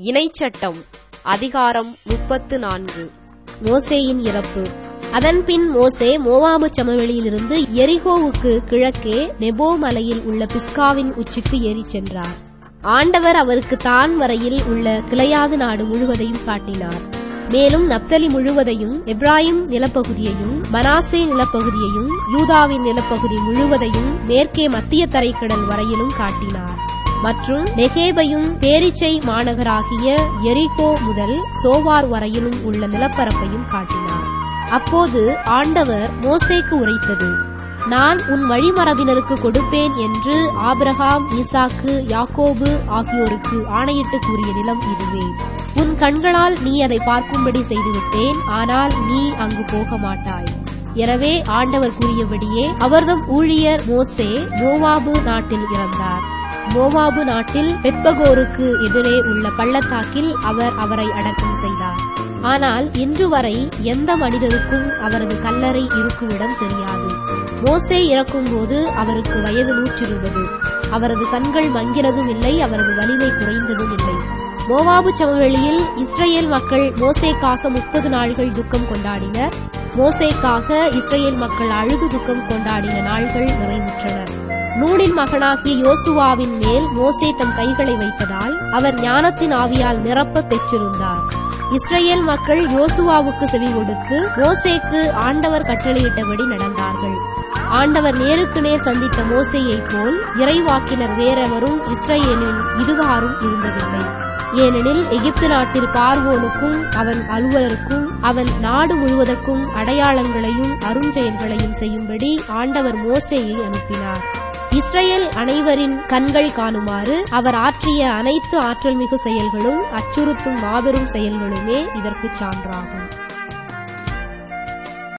இணைச்சட்டம் அதிகாரம் முப்பத்து நான்கு மோசேயின் இறப்பு அதன்பின் மோசே மோவாபு சமவெளியிலிருந்து எரிகோவுக்கு கிழக்கே நெபோ மலையில் உள்ள பிஸ்காவின் உச்சிக்கு ஏறிச் சென்றார் ஆண்டவர் அவருக்கு தான் வரையில் உள்ள கிளையாது நாடு முழுவதையும் காட்டினார் மேலும் நப்தலி முழுவதையும் எப்ராயிம் நிலப்பகுதியையும் மனாசே நிலப்பகுதியையும் யூதாவின் நிலப்பகுதி முழுவதையும் மேற்கே மத்திய தரைக்கடல் வரையிலும் காட்டினார் மற்றும் நெகேபையும் பேரிச்சை மாநகராகிய எரிகோ முதல் சோவார் வரையிலும் உள்ள நிலப்பரப்பையும் காட்டினார் அப்போது ஆண்டவர் மோசேக்கு உரைத்தது நான் உன் வழிமரபினருக்கு கொடுப்பேன் என்று ஆபிரகாம் ஈசாக்கு யாக்கோபு ஆகியோருக்கு ஆணையிட்டு கூறிய நிலம் இதுவே உன் கண்களால் நீ அதை பார்க்கும்படி செய்துவிட்டேன் ஆனால் நீ அங்கு போக மாட்டாய் எனவே ஆண்டவர் கூறியபடியே அவர்தம் ஊழியர் மோசே மோவாபு நாட்டில் இறந்தார் மோவாபு நாட்டில் பெத்பகோருக்கு எதிரே உள்ள பள்ளத்தாக்கில் அவர் அவரை அடக்கம் செய்தார் ஆனால் இன்று வரை எந்த மனிதருக்கும் அவரது கல்லறை இருக்குமிடம் தெரியாது மோசே இறக்கும்போது அவருக்கு வயது நூற்றி இருபது அவரது கண்கள் மங்கிறதும் இல்லை அவரது வலிமை குறைந்ததும் இல்லை மோவாபு சமவெளியில் இஸ்ரேல் மக்கள் மோசேக்காக முப்பது நாள்கள் துக்கம் கொண்டாடினர் மோசேக்காக இஸ்ரேல் மக்கள் அழுது துக்கம் கொண்டாடின நாள்கள் நிறைவுற்றன நூனின் மகனாகிய யோசுவாவின் மேல் மோசே தம் கைகளை வைத்ததால் அவர் ஞானத்தின் ஆவியால் நிரப்ப பெற்றிருந்தார் இஸ்ரேல் மக்கள் யோசுவாவுக்கு செவி கொடுத்து மோசேக்கு ஆண்டவர் கட்டளையிட்டபடி நடந்தார்கள் ஆண்டவர் நேருக்கு நேர் சந்தித்த மோசேயைப் போல் இறைவாக்கினர் வேறெவரும் இஸ்ரேலில் இதுகாரும் இருந்ததில்லை ஏனெனில் எகிப்து நாட்டில் பார்வோனுக்கும் அவன் அலுவலருக்கும் அவன் நாடு முழுவதற்கும் அடையாளங்களையும் அருஞ்செயல்களையும் செய்யும்படி ஆண்டவர் மோசேயை அனுப்பினார் இஸ்ரேல் அனைவரின் கண்கள் காணுமாறு அவர் ஆற்றிய அனைத்து ஆற்றல்மிகு செயல்களும் அச்சுறுத்தும் மாபெரும் செயல்களுமே இதற்கு சான்றாகும்